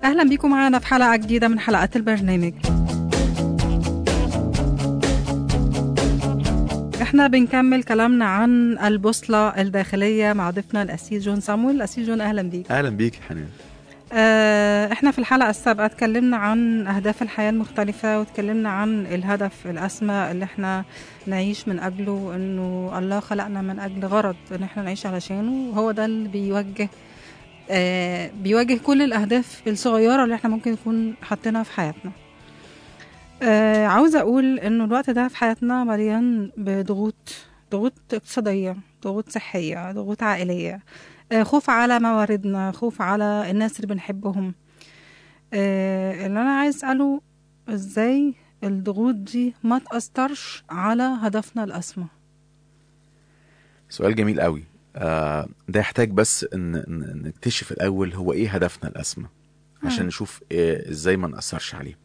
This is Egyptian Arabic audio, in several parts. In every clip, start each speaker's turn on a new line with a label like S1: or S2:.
S1: أهلا بيكم معنا في حلقة جديدة من حلقات البرنامج احنا بنكمل كلامنا عن البوصلة الداخلية مع ضيفنا الأسيس جون سامويل الأسيس جون أهلا بيك
S2: اهلا بيك يا حنان
S1: آه، احنا في الحلقة السابقة اتكلمنا عن أهداف الحياة المختلفة واتكلمنا عن الهدف الأسمى اللي احنا نعيش من أجله إنه الله خلقنا من أجل غرض إن احنا نعيش علشانه وهو ده اللي بيوجه آه بيواجه كل الأهداف الصغيرة اللي احنا ممكن نكون حاطينها في حياتنا آه عاوزة أقول إنه الوقت ده في حياتنا مليان بضغوط ضغوط اقتصادية ضغوط صحية ضغوط عائلية آه، خوف على مواردنا خوف على الناس اللي بنحبهم آه، اللي انا عايز اساله ازاي الضغوط دي ما تأثرش على هدفنا الأسمى
S2: سؤال جميل قوي آه ده يحتاج بس ان إن نكتشف الاول هو ايه هدفنا الاسمى عشان
S1: مم.
S2: نشوف إيه ازاي ما ناثرش عليه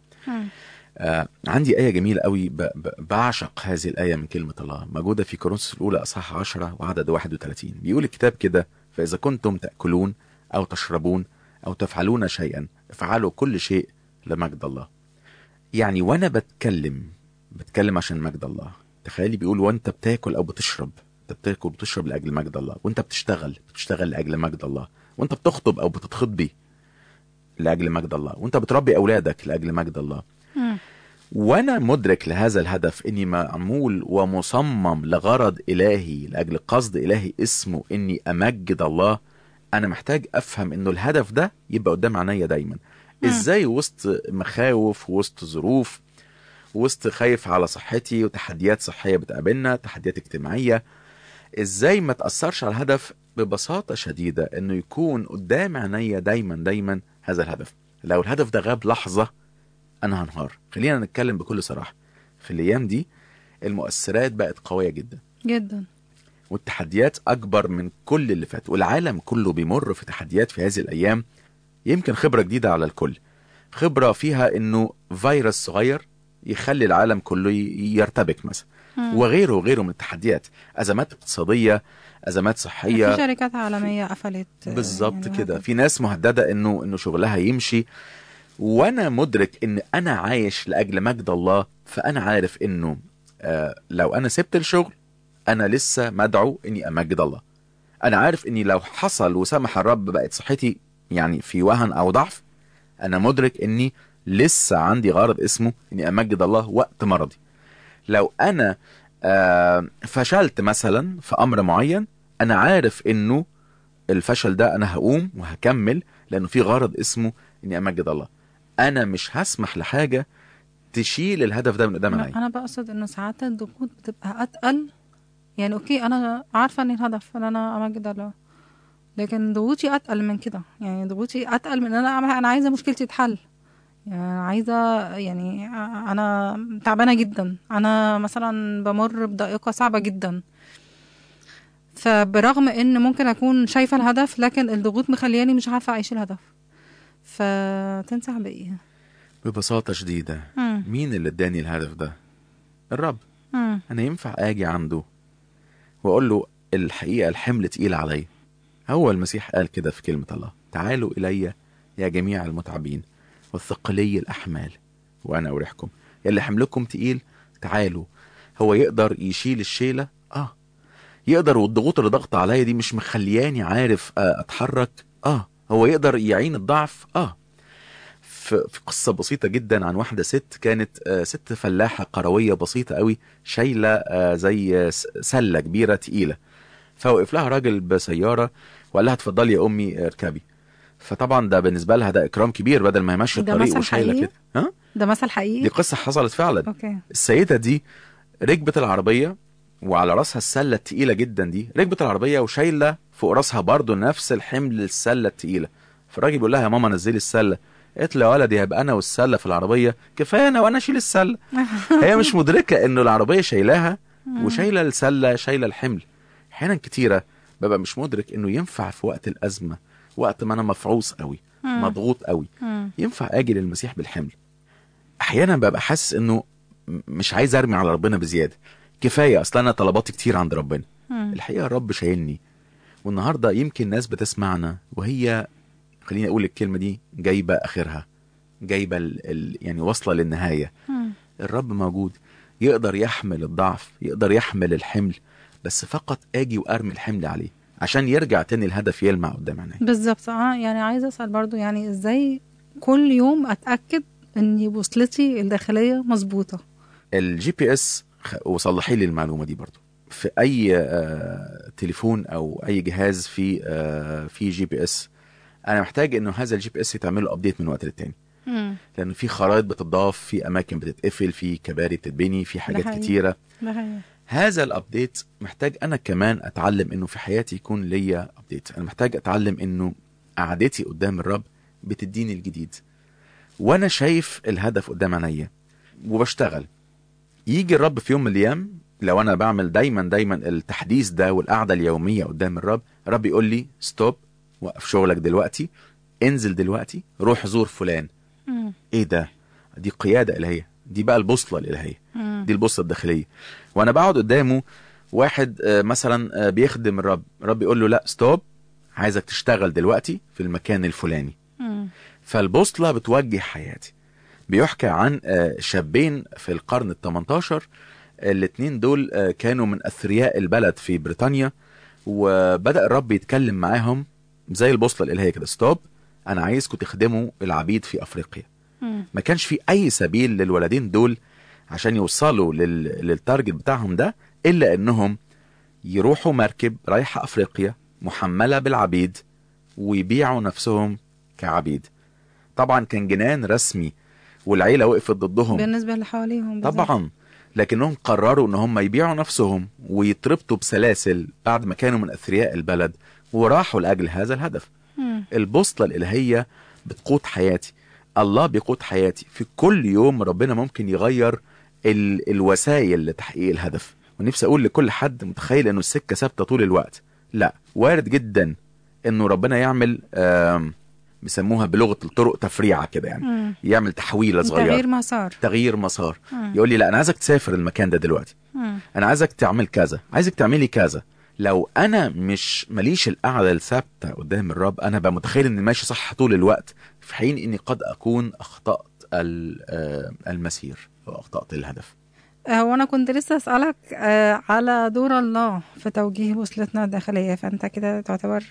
S2: آه عندي آية جميلة قوي ب- ب- بعشق هذه الآية من كلمة الله موجودة في كورنثوس الأولى أصحاح 10 وعدد 31 بيقول الكتاب كده فإذا كنتم تأكلون أو تشربون أو تفعلون شيئا افعلوا كل شيء لمجد الله يعني وأنا بتكلم بتكلم عشان مجد الله تخيلي بيقول وأنت بتاكل أو بتشرب أنت بتاكل وبتشرب لأجل مجد الله وأنت بتشتغل بتشتغل لأجل مجد الله وأنت بتخطب أو بتتخطبي لأجل مجد الله وأنت بتربي أولادك لأجل مجد الله وانا مدرك لهذا الهدف اني معمول ومصمم لغرض الهي لاجل قصد الهي اسمه اني امجد الله انا محتاج افهم انه الهدف ده يبقى قدام عينيا دايما ازاي وسط مخاوف وسط ظروف وسط خايف على صحتي وتحديات صحيه بتقابلنا تحديات اجتماعيه ازاي ما تاثرش على الهدف ببساطه شديده انه يكون قدام عينيا دايما دايما هذا الهدف لو الهدف ده غاب لحظه انا هنهار خلينا نتكلم بكل صراحه في الايام دي المؤثرات بقت قويه جدا
S1: جدا
S2: والتحديات اكبر من كل اللي فات والعالم كله بيمر في تحديات في هذه الايام يمكن خبره جديده على الكل خبره فيها انه فيروس صغير يخلي العالم كله ي- يرتبك مثلا وغيره وغيره من التحديات ازمات اقتصاديه ازمات
S1: في
S2: صحيه
S1: شركات عالمية قفلت آه،
S2: بالظبط
S1: يعني
S2: كده
S1: وهكذا.
S2: في ناس مهدده انه انه شغلها يمشي وانا مدرك ان انا عايش لاجل مجد الله فانا عارف انه آه لو انا سبت الشغل انا لسه مدعو اني امجد الله انا عارف اني لو حصل وسمح الرب بقت صحتي يعني في وهن او ضعف انا مدرك اني لسه عندي غرض اسمه اني امجد الله وقت مرضي لو انا آه فشلت مثلا في امر معين انا عارف انه الفشل ده انا هقوم وهكمل لانه في غرض اسمه اني امجد الله انا مش هسمح لحاجه تشيل الهدف ده من قدام
S1: لا،
S2: عيني
S1: انا بقصد انه ساعات الضغوط بتبقى اتقل يعني اوكي انا عارفه ان الهدف ان انا امجد الله لكن ضغوطي اتقل من كده يعني ضغوطي اتقل من ان انا انا عايزه مشكلتي تتحل يعني أنا عايزه يعني انا تعبانه جدا انا مثلا بمر بضائقه صعبه جدا فبرغم ان ممكن اكون شايفه الهدف لكن الضغوط مخلياني مش عارفه اعيش الهدف فتنصح بايه
S2: ببساطه شديده
S1: مم.
S2: مين اللي اداني الهدف ده الرب
S1: مم.
S2: انا ينفع اجي عنده واقول له الحقيقه الحمل تقيل عليا هو المسيح قال كده في كلمه الله تعالوا الي يا جميع المتعبين والثقلي الاحمال وانا اريحكم يلي حملكم تقيل تعالوا هو يقدر يشيل الشيله اه يقدر والضغوط اللي ضغط عليا دي مش مخلياني عارف آه، اتحرك اه هو يقدر يعين الضعف اه في في قصه بسيطه جدا عن واحده ست كانت آه، ست فلاحه قرويه بسيطه قوي شايله آه، زي س- سله كبيره تقيله فوقف لها راجل بسياره وقال لها اتفضلي يا امي اركبي فطبعا ده بالنسبه لها ده اكرام كبير بدل ما هي ماشيه
S1: ده
S2: الطريق
S1: مثل
S2: وشايله
S1: حقيقي؟
S2: كده ها
S1: ده مثل
S2: دي
S1: حقيقي
S2: قصه حصلت فعلا
S1: اوكي
S2: السيده دي ركبت العربيه وعلى راسها السله التقيله جدا دي ركبت العربيه وشايله فوق راسها برضه نفس الحمل السله التقيله فالراجل بيقول لها يا ماما نزلي السله قالت له يا ولدي هبقى انا والسله في العربيه كفايه انا وانا اشيل السله هي مش مدركه انه العربيه شايلاها وشايله السله شايله الحمل احيانا كتيره ببقى مش مدرك انه ينفع في وقت الازمه وقت ما انا مفعوص قوي
S1: مم.
S2: مضغوط قوي
S1: مم.
S2: ينفع اجي للمسيح بالحمل احيانا ببقى حاسس انه م- مش عايز ارمي على ربنا بزياده كفايه اصل انا طلباتي كتير عند ربنا
S1: مم.
S2: الحقيقه الرب شايلني والنهارده يمكن ناس بتسمعنا وهي خليني اقول الكلمه دي جايبه اخرها جايبه ال... ال... يعني واصله للنهايه
S1: مم.
S2: الرب موجود يقدر يحمل الضعف يقدر يحمل الحمل بس فقط اجي وارمي الحمل عليه عشان يرجع تاني الهدف يلمع قدام عيني
S1: بالظبط اه يعني عايزه اسال برضو يعني ازاي كل يوم اتاكد ان بوصلتي الداخليه مظبوطه
S2: الجي بي اس خ- وصلحي لي المعلومه دي برضو في اي آه، تليفون او اي جهاز في آه، في جي بي اس انا محتاج انه هذا الجي بي اس يتعمل له ابديت من وقت للتاني
S1: مم.
S2: لان في خرائط بتضاف في اماكن بتتقفل في كباري بتتبني في حاجات
S1: حقيقي.
S2: كتيره
S1: ده حقيقي
S2: هذا الابديت محتاج انا كمان اتعلم انه في حياتي يكون ليا ابديت انا محتاج اتعلم انه قعدتي قدام الرب بتديني الجديد وانا شايف الهدف قدام عينيا وبشتغل يجي الرب في يوم من الايام لو انا بعمل دايما دايما التحديث ده والقعده اليوميه قدام الرب الرب يقول لي ستوب وقف شغلك دلوقتي انزل دلوقتي روح زور فلان
S1: مم.
S2: ايه ده دي قياده الهيه دي بقى البوصله الالهيه
S1: مم.
S2: دي البوصله الداخليه وانا بقعد قدامه واحد آه، مثلا آه، بيخدم الرب الرب يقول له لا ستوب عايزك تشتغل دلوقتي في المكان الفلاني
S1: مم.
S2: فالبوصله بتوجه حياتي بيحكى عن آه، شابين في القرن ال 18 الاتنين دول آه، كانوا من اثرياء البلد في بريطانيا وبدا الرب يتكلم معاهم زي البوصله الالهيه كده ستوب انا عايزكم تخدموا العبيد في افريقيا
S1: مم.
S2: ما كانش في اي سبيل للولدين دول عشان يوصلوا لل... للتارجت بتاعهم ده الا انهم يروحوا مركب رايحه افريقيا محمله بالعبيد ويبيعوا نفسهم كعبيد طبعا كان جنان رسمي والعيله وقفت ضدهم
S1: بالنسبه اللي حواليهم بالظبط.
S2: طبعا لكنهم قرروا ان هم يبيعوا نفسهم ويتربطوا بسلاسل بعد ما كانوا من اثرياء البلد وراحوا لاجل هذا الهدف
S1: مم.
S2: البوصله الالهيه بتقود حياتي الله بيقود حياتي في كل يوم ربنا ممكن يغير ال... الوسائل لتحقيق الهدف ونفسي اقول لكل حد متخيل انه السكه ثابته طول الوقت لا وارد جدا انه ربنا يعمل آم، بيسموها بلغه الطرق تفريعه كده يعني
S1: مم.
S2: يعمل تحويله صغيره
S1: تغيير مسار
S2: تغيير مسار
S1: مم.
S2: يقول لي لا انا عايزك تسافر المكان ده دلوقتي
S1: مم.
S2: انا عايزك تعمل كذا عايزك تعملي كذا لو انا مش ماليش القعده الثابته قدام الرب انا بقى متخيل اني ماشي صح طول الوقت في حين اني قد اكون اخطات ال- آه، المسير او اخطات الهدف
S1: هو انا كنت لسه اسالك آه، على دور الله في توجيه بوصلتنا الداخليه فانت كده تعتبر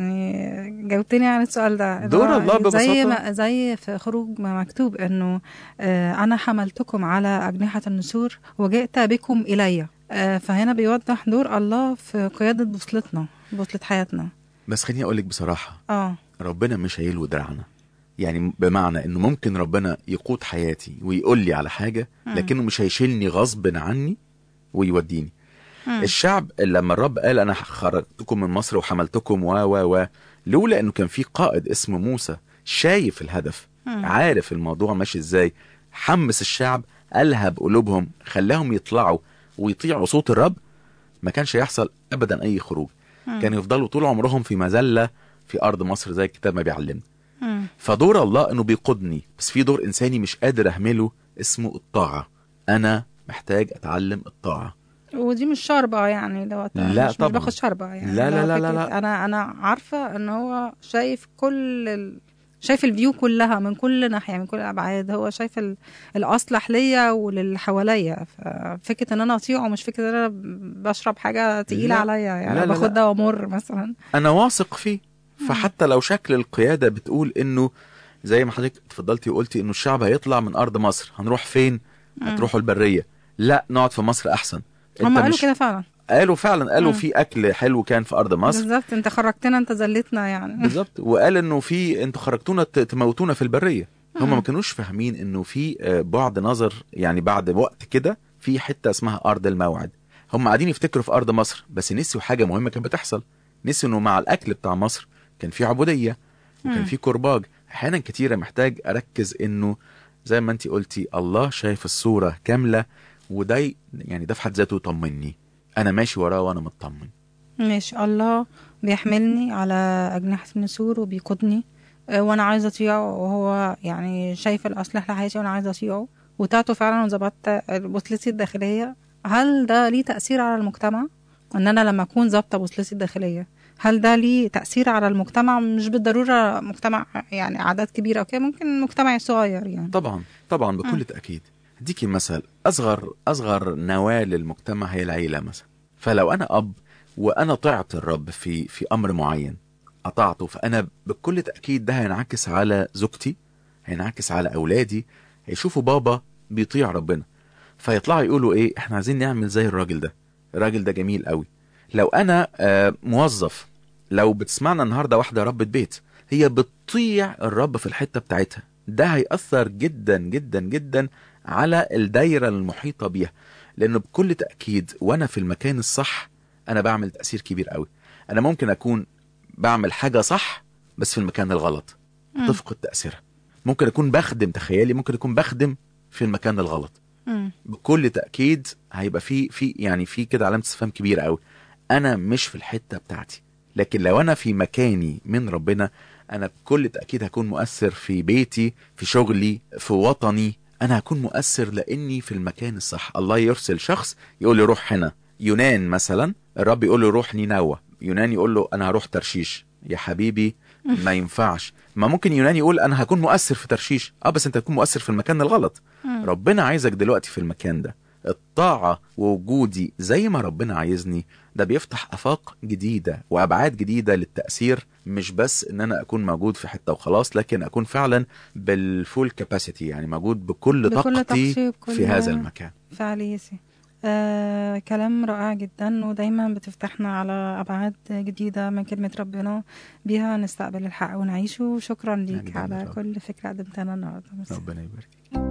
S1: يعني جاوبتني عن السؤال ده اللي
S2: دور
S1: هو
S2: الله
S1: زي
S2: ببساطة-
S1: ما زي في خروج ما مكتوب انه آه، انا حملتكم على اجنحه النسور وجئت بكم الي آه، فهنا بيوضح دور الله في قياده بوصلتنا بوصله حياتنا
S2: بس خليني اقول لك بصراحه
S1: اه
S2: ربنا مش هيلوي دراعنا يعني بمعنى انه ممكن ربنا يقود حياتي ويقول لي على حاجه
S1: مم.
S2: لكنه مش هيشيلني غصب عني ويوديني
S1: مم.
S2: الشعب لما الرب قال انا خرجتكم من مصر وحملتكم و و و لولا انه كان في قائد اسمه موسى شايف الهدف
S1: مم.
S2: عارف الموضوع ماشي ازاي حمس الشعب الهب قلوبهم خلاهم يطلعوا ويطيعوا صوت الرب ما كانش يحصل ابدا اي خروج
S1: مم.
S2: كانوا يفضلوا طول عمرهم في مذله في ارض مصر زي الكتاب ما بيعلمنا
S1: مم.
S2: فدور الله انه بيقودني بس في دور انساني مش قادر اهمله اسمه الطاعه انا محتاج اتعلم الطاعه
S1: ودي مش شاربة يعني لو
S2: لا
S1: مش,
S2: طبعاً.
S1: مش باخد شاربة يعني
S2: لا، لا،
S1: لو
S2: لا، لا،
S1: فكرة
S2: لا.
S1: انا انا عارفة ان هو شايف كل ال... شايف الفيو كلها من كل ناحية من كل الابعاد هو شايف ال... الاصلح ليا وللي حواليا ففكرة ان انا اطيعه مش فكرة ان انا بشرب حاجة تقيلة
S2: لا.
S1: عليا يعني
S2: لا، لا،
S1: باخد
S2: لا.
S1: دواء مر مثلا
S2: انا واثق فيه فحتى لو شكل القياده بتقول انه زي ما حضرتك اتفضلتي وقلتي انه الشعب هيطلع من ارض مصر هنروح فين هتروحوا البريه لا نقعد في مصر احسن
S1: هم
S2: أنت
S1: قالوا
S2: مش-
S1: كده فعلا
S2: قالوا فعلا قالوا
S1: مم.
S2: في اكل حلو كان في ارض مصر
S1: بالظبط انت خرجتنا انت زلتنا يعني
S2: بالظبط وقال انه في انتوا خرجتونا ت- تموتونا في البريه هم
S1: مم.
S2: ما كانوش فاهمين انه في آه، بعد نظر يعني بعد وقت كده في حته اسمها ارض الموعد هم قاعدين يفتكروا في ارض مصر بس نسيوا حاجه مهمه كانت بتحصل نسيوا انه مع الاكل بتاع مصر كان في عبوديه وكان
S1: مم.
S2: في كرباج احيانا كتيره محتاج اركز انه زي ما انت قلتي الله شايف الصوره كامله وده ي- يعني ده في حد ذاته يطمني انا ماشي وراه وانا مطمن
S1: ماشي الله بيحملني على أجنحة النسور وبيقودني آه، وأنا عايزة أطيعه وهو يعني شايف الأصلح لحياتي وأنا عايزة أطيعه وتعته فعلا وظبطت بوصلتي الداخلية هل ده ليه تأثير على المجتمع؟ إن أنا لما أكون ظابطة بوصلتي الداخلية هل ده ليه تأثير على المجتمع مش بالضرورة مجتمع يعني أعداد كبيرة أو كده ممكن مجتمع صغير يعني
S2: طبعا طبعا بكل
S1: مم.
S2: تاكيد اديكي مثل اصغر اصغر نواه للمجتمع هي العيله مثلا فلو انا اب وانا طعت الرب في في امر معين اطعته فانا بكل تاكيد ده هينعكس على زوجتي هينعكس على اولادي هيشوفوا بابا بيطيع ربنا فيطلعوا يقولوا ايه احنا عايزين نعمل زي الراجل ده الراجل ده جميل قوي لو انا آه، موظف لو بتسمعنا النهارده واحده ربة بيت هي بتطيع الرب في الحته بتاعتها ده هيأثر جدا جدا جدا على الدايره المحيطه بيها لانه بكل تاكيد وانا في المكان الصح انا بعمل تاثير كبير قوي انا ممكن اكون بعمل حاجه صح بس في المكان الغلط
S1: مم.
S2: تفقد تاثيرها ممكن اكون بخدم تخيلي ممكن اكون بخدم في المكان الغلط
S1: مم.
S2: بكل تاكيد هيبقى في في يعني في كده علامه استفهام كبيره قوي انا مش في الحته بتاعتي لكن لو انا في مكاني من ربنا انا بكل تاكيد هكون مؤثر في بيتي في شغلي في وطني انا هكون مؤثر لاني في المكان الصح الله يرسل شخص يقول لي روح هنا يونان مثلا الرب يقول له روح نينوى يونان يقول له انا هروح ترشيش يا حبيبي ما ينفعش ما ممكن يونان يقول انا هكون مؤثر في ترشيش اه بس انت هتكون مؤثر في المكان الغلط
S1: مم.
S2: ربنا عايزك دلوقتي في المكان ده الطاعة ووجودي زي ما ربنا عايزني ده بيفتح آفاق جديدة وأبعاد جديدة للتأثير مش بس إن أنا أكون موجود في حتة وخلاص لكن أكون فعلا بالفول كاباسيتي يعني موجود بكل,
S1: بكل
S2: طاقتي
S1: طاقتي وبكل
S2: في هذا المكان
S1: فعاليتي آه كلام رائع جدا ودايما بتفتحنا على أبعاد جديدة من كلمة ربنا بيها نستقبل الحق ونعيشه شكرا ليك
S2: يعني
S1: على
S2: بالله.
S1: كل فكرة قدمتها لنا النهاردة
S2: ربنا يبارك